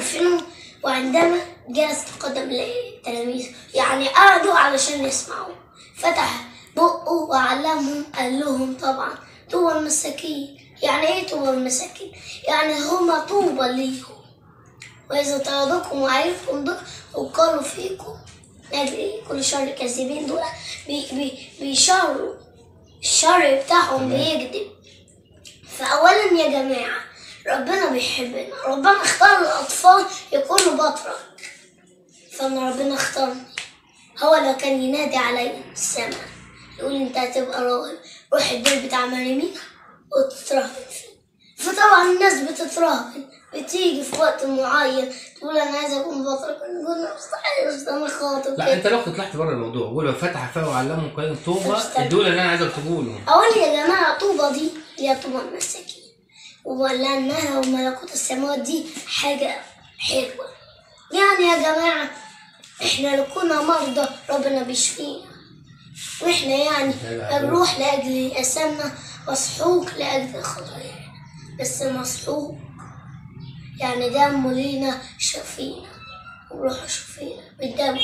عارفينه وعندما جلس تقدم للتلاميذ يعني قعدوا علشان يسمعوا فتح بقه وعلمهم قال لهم طبعا طوبى المساكين يعني ايه طوبى المساكين يعني هما طوبى ليهم وإذا طردكم وعرفكم دول وقالوا فيكم أجل إيه؟ كل شر كاذبين دول بي بي بيشروا الشر بتاعهم بيكذب فأولا يا جماعة ربنا بيحبنا ربنا اختار الأطفال يكونوا بطرك فأنا ربنا اختارني هو لو كان ينادي عليا من السماء يقول انت هتبقى راجل روح الدير بتاع مريمينا وتترهبن فيه فطبعا الناس بتترهبن بتيجي في وقت معين تقول انا عايزه اكون بطرك نقول له مستحيل أصل انا خاطب لا كده. انت لو طلعت بره الموضوع قول له فتح فاه وعلمهم قيم طب طوبى استنى. الدول اللي انا عايزك تقوله أقول يا جماعة طوبة دي هي طوبة المساكين ولأنها وملكوت السماوات دي حاجة حلوة يعني يا جماعة إحنا لو كنا مرضى ربنا بيشفينا وإحنا يعني بنروح لأجل أسامنا مسحوق لأجل خطايانا بس مسحوق يعني دمه لينا شفينا وروحه شفينا بالدم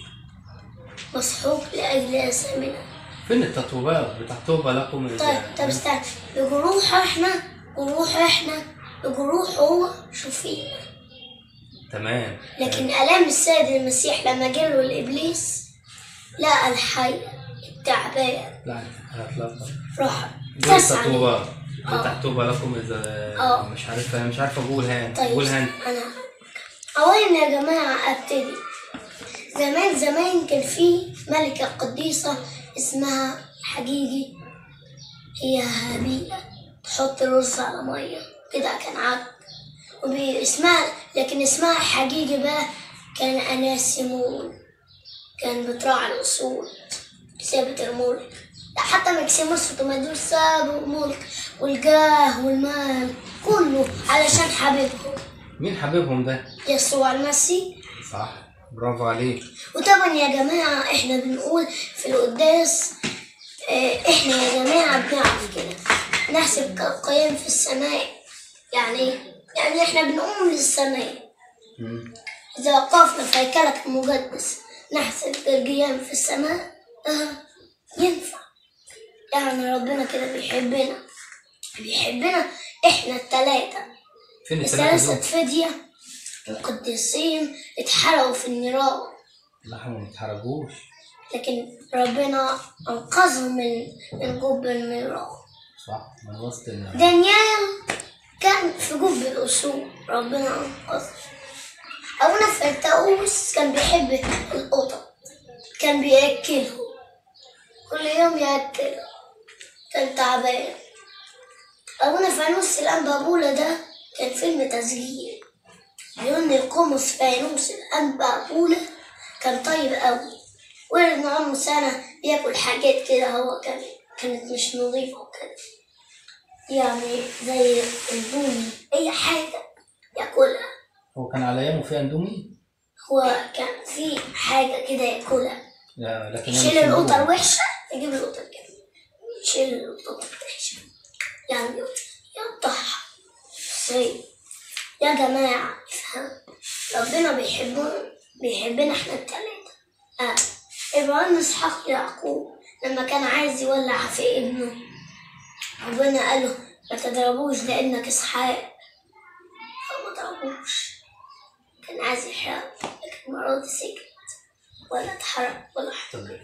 مسحوق لأجل أسامنا فين التطويبات بتاع طوبى لكم إذا- طيب طب استنى بجروح احنا جروح احنا بجروح هو شوفينا تمام لكن الام السيد المسيح لما جاله الابليس لقى الحي التعبان لا هتلخبط راح دول داس عليه التطويبات آه. بتاع طوبى لكم اذا آه. مش عارف انا مش عارف اقولها انت طيب قولها انت انا اولا يا جماعه ابتدي زمان زمان كان في ملكه قديسه اسمها حجيجي هي هابيله تحط رز على ميه كده كان عك واسمها لكن اسمها حجيجي بقى كان اناسيمون كان بتراعي الاصول سابت الملك لا حتى مكسيموس وتومادوس سابوا الملك والجاه والمال كله علشان حبيبهم مين حبيبهم ده يسوع المسيح صح برافو عليك وطبعا يا جماعة احنا بنقول في القداس اه، احنا يا جماعة بنعرف كده نحسب كالقيام في السماء يعني ايه؟ يعني احنا بنقوم للسماء مم. إذا وقفنا في هيكلك المقدس نحسب القيام في السماء اه ينفع يعني ربنا كده بيحبنا بيحبنا احنا التلاتة فين الثلاثة الثلاثة دول؟ فدية القديسين اتحرقوا في النيران لا احنا ما بنتحرجوش لكن ربنا أنقذهم من من جب النيران صح من وسط الناس دانيال كان في جب الأسود ربنا أنقذه أبونا فرتاوس كان بيحب القطط كان بيأكلهم كل يوم يأكلهم كان تعبان أبونا فانوس الأنبابولة ده كان فيلم تسجيل بيقول إن القمص فانوس الأنبابولة كان طيب أوي ولد من عمره سنة بياكل حاجات كده هو كان كانت مش نظيفة وكده يعني زي البومي أي حاجة ياكلها هو كان على ايامه في اندومي هو كان في حاجة كده ياكلها لا لكن أنا يشيل مش القطة موجود. الوحشة يجيب القطة الجميلة يشيل القطة الوحشة يعني يقطعها زي يا جماعة افهم ربنا بيحبنا بيحبنا احنا التلاتة آه. إبراهيم إسحاق يعقوب لما كان عايز يولع في ابنه ربنا قال له ما تضربوش لأنك إسحاق فما ضربوش كان عايز يحرق لكن المرة دي سكت ولا اتحرق ولا حاجة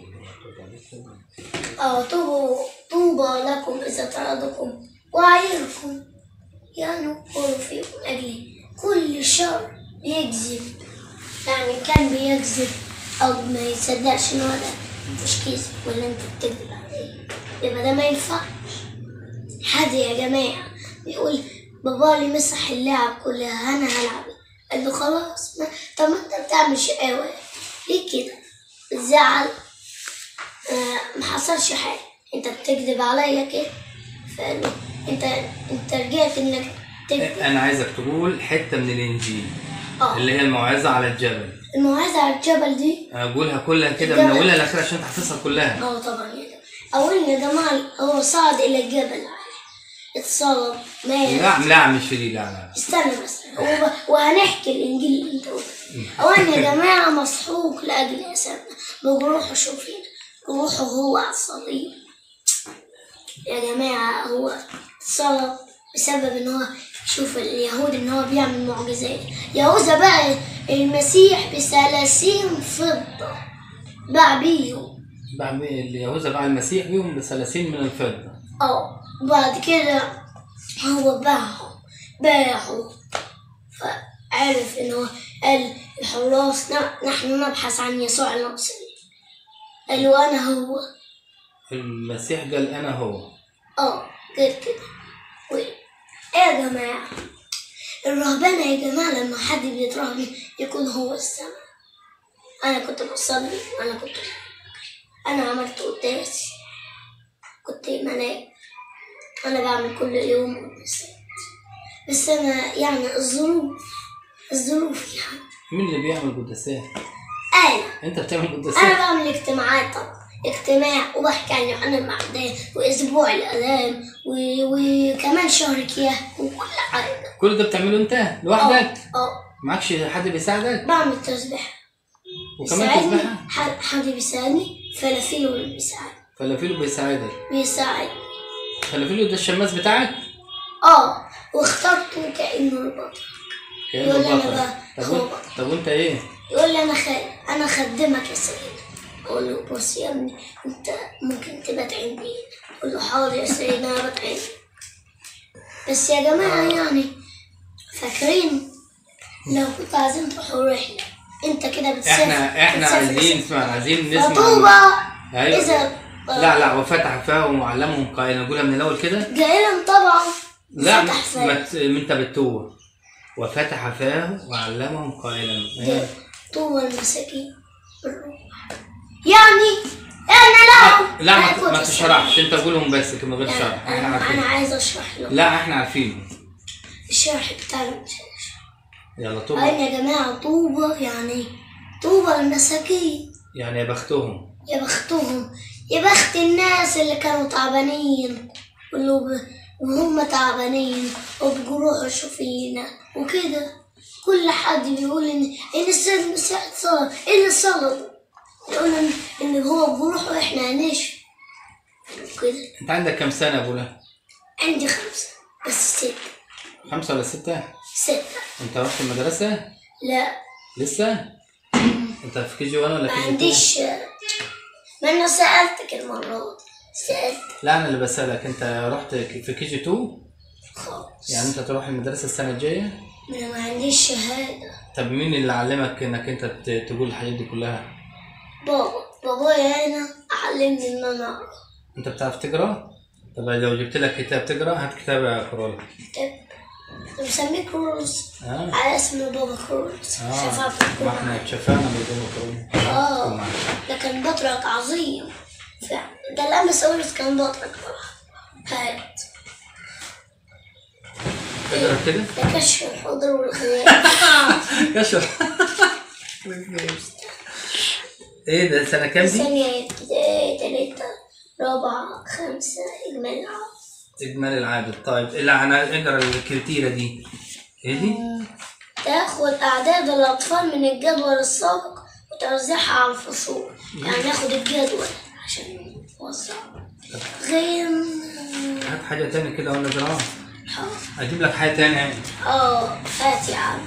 آه طوبى طوبى لكم إذا طردكم وعيركم يعني قولوا فيكم أجلي كل شر بيكذب يعني كان بيكذب أو ما يصدقش إن هو ده مفيش كذب ولا أنت بتكذب عليه يبقى ده ما ينفعش حد يا جماعة بيقول بابا لي مسح اللعب كلها أنا هلعب قال له خلاص ما طب ما أنت بتعمل شقاوة ليه كده؟ بتزعل آه، ما حصلش حاجة انت بتكذب عليا كده فقال له انت انت رجعت انك تكذب انا عايزك تقول حته من الانجيل اه اللي هي الموعظه على الجبل الموعظة على الجبل دي اقولها كلها كده من الجبل. اولها لاخرها عشان تحفظها كلها اه طبعا يا جماعة اولا يا جماعة هو صعد الى الجبل اتصلب مات لا لا مش دي لا لا استنى بس هو وهنحكي الانجيل اللي انت قلته اولا يا جماعه مسحوق لاجل اسامنا بجروحه شوفين جروحه هو على الصليب يا جماعه هو اتصلب بسبب ان هو شوف اليهود ان هو بيعمل معجزات يهوذا بقى المسيح بثلاثين فضه باع بيهم باع مين- اليهوذا باع المسيح بيهم بثلاثين من الفضة اه وبعد كده هو باعهم باعوا فعرف ان هو قال الحراس ن- نحن نبحث عن يسوع الناصري قالوا انا هو المسيح قال أنا هو اه غير كده و- ايه يا جماعة الرهبانة يا جماعة لما حد بيترهبن يكون هو السما أنا كنت بصلي أنا كنت أنا عملت قداسي كنت ملاك أنا بعمل كل يوم قداسات بس أنا يعني الظروف الظروف يعني مين اللي بيعمل قداسات؟ أنا أنت بتعمل أنا قداسات؟ بعمل اجتماعات طبعا اجتماع وبحكي عن يوحنا المعدان وأسبوع الآلام و... وكمان شهر كياه وكل حاجة كل ده بتعمله أنت لوحدك؟ اه معكش حد بيساعدك؟ بعمل تسبيح وكمان بيساعدني تسبحة؟ حد حد بيساعدني فلافيلو اللي بيساعد فلافيلو بيساعدك بيساعد فلافيلو ده الشماس بتاعك؟ اه واخترته كأنه البطل كأنه يقول لي أنا بطل بقى طب هو وانت طب وانت ايه؟ يقول لي انا خ... انا خدمك يا سيد اقول له بص يا ابني انت ممكن تبات عندي اقول له حاضر يا سيد انا بات عندي بس يا جماعه يعني فاكرين لو كنتوا عايزين تروحوا رحله انت كده بتسافر احنا احنا بتسافر عايزين سافر. نسمع عايزين نسمع فطوبى ايوه اذا لا لا وفتح فاهم وعلمهم قائلا نقولها من الاول كده جائلا طبعا لا فتح ما فاه ت- انت بتوه وفتح فاه وعلمهم قائلا إيه؟ طوبى المساكين بالروح يعني انا لا لا ما, أنا ت- ما كنت تشرحش انت قولهم بس كده من غير يعني شرح احنا انا انا عارفين عايز اشرح له لا احنا عارفين الشرح بتاعنا يلا طب أين يا جماعة طوبى يعني طوبى المساكين يعني يا بختهم يا بختهم يا بخت الناس اللي كانوا تعبانين واللي ب- وهم تعبانين وبجروح الشفينة وكده كل حد بيقول إن إن السيد المسيح اتصلب إيه اللي صلب يقول إن إن هو بجروحه إحنا هنشفي وكده انت عندك كم سنه يا ابو له؟ عندي خمسة بس ستة خمسه ولا سته؟ ستة انت رحت المدرسه؟ لا لسه؟ انت في كي جي 1 ولا ما كي جي 2؟ عنديش ما أنا سألتك المرة دي. سألت لا انا اللي بسالك انت رحت في كي جي 2 خالص يعني انت تروح المدرسه السنه الجايه أنا ما عنديش شهادة طب مين اللي علمك انك انت ت- تقول الحاجات دي كلها بابا بابايا هنا علمني إن أنا أقرأ انت بتعرف تقرا طب لو جبت لك كتاب تقرا هات كتاب اقرا لك كتاب مسميه كروز اه على اسم بابا كروز اه شفاف ما احنا اتشفانا بالجمله كلنا اه ده كان بطرك عظيم فعلا ده الأمساورس كان بطرك بصراحة هات تقرا كده ده كشف الحضور والغياب كشف ايه ده سنه كام دي؟ ثانية ابتدائي تلاتة رابعة خمسة إجمالي عام اجمالي العدد طيب الا انا اقرا الكريتيرا دي ايه دي؟ تاخد أعداد الأطفال من الجدول السابق وتوزيعها على الفصول يعني ناخد الجدول عشان نوزعه غير هات حاجه تانية كده وانا اقراها اجيب لك حاجه تانية اه هات يا عم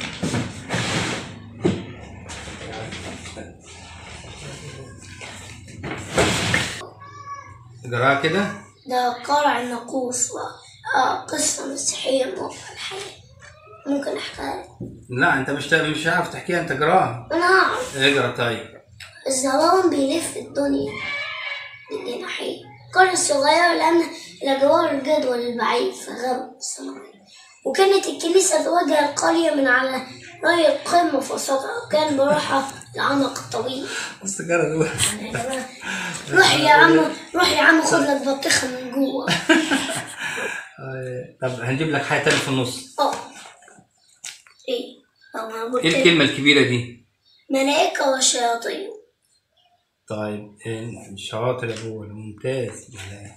اقراها كده ده قرع الناقوس و آه قصة مسيحية موقع الحياة ممكن أحكيها لك. لا انت مش مش عارف تحكيها انت اقراها أنا أعرف اقرا طيب الظلام بيلف الدنيا بالجناحين القرية الصغيرة لأن إلى جوار الجدول البعيد فغاب السماوات وكانت الكنيسة تواجه القرية من على رأي القمة فوسطها وكان براحة العنق الطويل بس اقرا يعني يا جماعة، روح يا عم روح يا عم خد لك بطيخة من جوه طب هنجيب لك حاجه تانية في النص اه ايه طب انا قلت ايه الكلمه الكبيره دي؟ ملائكة وشياطين طيب إيه، شاطر يا ابوي ممتاز بالله.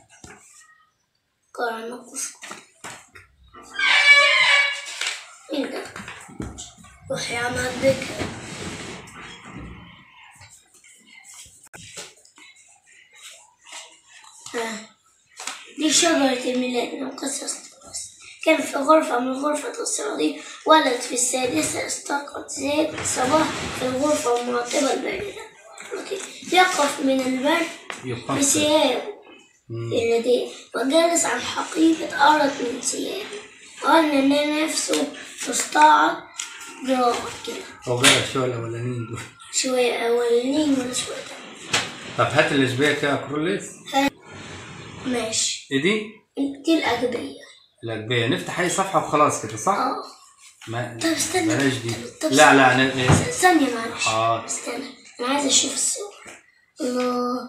قرن نقص مين ده؟ روح يا عم هديك آه. دي شجرة الميلاد من قصص التراث كان في غرفة من غرفة الصناديق ولد في السادسة استيقظ زيد الصباح في الغرفة المرطبة الباردة يقف من البرد يقف بثيابه الذي وجالس على حقيبة أرض من ثيابه قال إن نفسه تستعرض جراء كده هو جرى شوية الأولانيين دول شوية أولين ولا شوية تانيين. طب هات الإشباع كده كروليس ماشي إيه دي؟ دي الأجبية الأجبية نفتح أي صفحة وخلاص كده صح؟ اه ما طب استنى. بلاش دي طب لا لا ن- ن- ثانية معلش حاضر. استنى أنا عايز أشوف الصور الله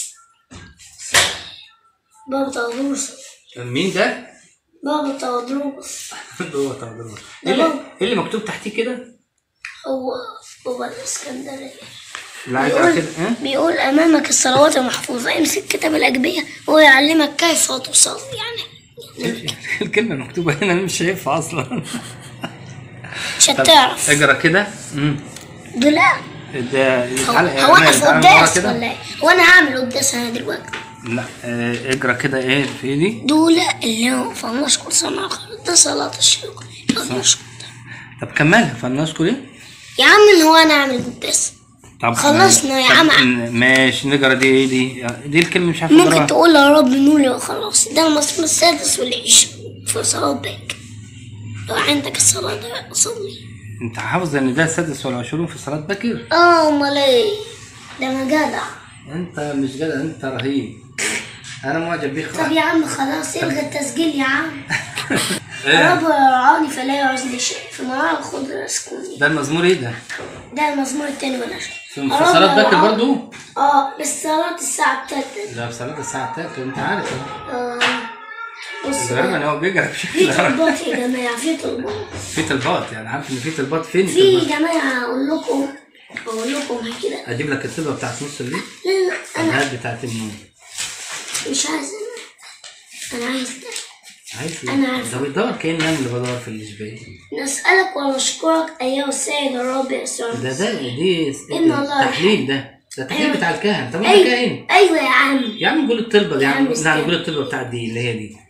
بابا تغدوس مين ده؟ بابا تغدوس هو تعبير. ده ايه اللي, بابا. إيه اللي مكتوب تحتيه كده؟ هو بابا الإسكندرية اللي عايز أقرأ بيقول, كده ها؟ بيقول أمامك الصلوات المحفوظة امسك كتاب الأجبية ويعلمك كيف تصلي يعني الكلمة المكتوبة هنا أنا مش شايفها أصلا مش طب هتعرف اقرا كده امم دول لا ده هو تعالى- هو أمال، واقف تعالى نقرا قداس كده. ولا ايه؟ هو انا هعمل قداس انا دلوقتي لا آه، اقرا كده ايه في ايدي دول اللي هو فلنشكر صنع خير ده صلاة الشكر فلنشكر طب كملها فلنشكر ايه؟ يا عم هو انا هعمل قداس طب خلصنا يا طب عم. ن- ماشي نقرا دي ايه دي دي الكلمة مش عارف ممكن اقراها تقول يا رب نولي وخلاص ده المصروف السادس والعشرين في صلاة باك لو عندك الصلاة ده صلي انت حافظ ان ده السادس والعشرون في صلاة بكر اه امال ايه ده انا جدع انت مش جدع انت رهيب انا معجب بيك طب يا عم خلاص الغي التسجيل يا عم إيه؟ رب يرعاني فلا يعوزني شيء في مرار الخضر يسكنني ده المزمور ايه ده؟ ده المزمور التاني ولا شيء في في صلاة بكر برضو؟ اه بس صلاة الساعة التالتة ده في صلاة الساعة التالتة انت عارف اهو. آه بص الغريب ان هو بيقرا في بشكل غريب. طلبات يا جماعة في طلبات في طلبات يعني عارف ان في طلبات فين في الطلبات؟ جماعة أقول لكم أقول لكم كده اجيب لك الطلبة بتاعت نص الليل لا لا أنا الهات بتاعت النوم مش عايز أنا أنا عايز ده عايز ايه؟ أنا عارفة. ده بيدور كأن انا اللي بدور في الاشباه نسألك ونشكرك أيها السيد الرب يسوع ده ده دي إن الله تحليل ده ده تحليل أيوة. بتاع الكاهن طب انت أيوة كاهن أيوة يا عم يا عم نقول الطلبة دي يا يا عم عم لا استنى. نقول الطلبة بتاعت دي اللي هي دي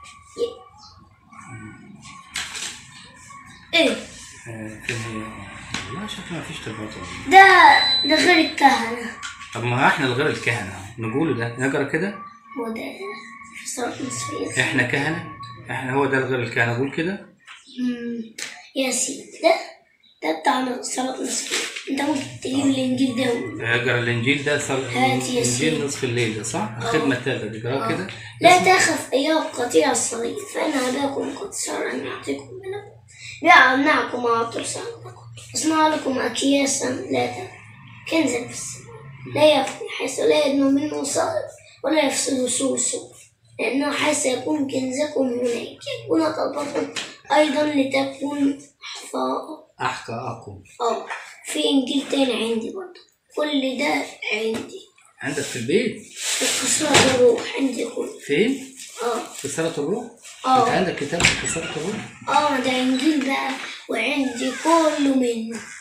إيه آه، فين هي؟ لا شكلها مفيش طلبات والله. ده ده غير الكهنة طب ما احنا الغير الكهنة نقوله ده نقرا كده هو ده في صلاة نصفية احنا كهنة احنا هو ده الغير الكهنة قول كده مم. يا سيدي ده ده بتاع صلاة نصفية أنت ممكن تجيب الإنجيل ده و- اقرا الانجيل ده صار هات يا سيدي. الانجيل نصف الليل ده صح؟ الخدمة التالتة دي اقراها كده لا تخف أيها القطيع الصغير فإن أباكم قد سار أن يعطيكم منه بيمنعكم وأعطوا لكم اصنع لكم أكياسا لا تبنى كنزا في السماء لا يفني حيث لا يدنو منه صائب ولا يفسد سوسه لأنه حيث يكون كنزكم هناك يكون قلبكم أيضا لتكون أحفاء احقاءكم اه في إنجيل تاني عندي برضه كل ده عندي عندك في البيت في قصرات الروح عندي كله فين؟ اه في صلاة الروح؟ آه. انت عندك كتاب في صلاة الروح؟ اه ده انجيل بقى وعندي كله منه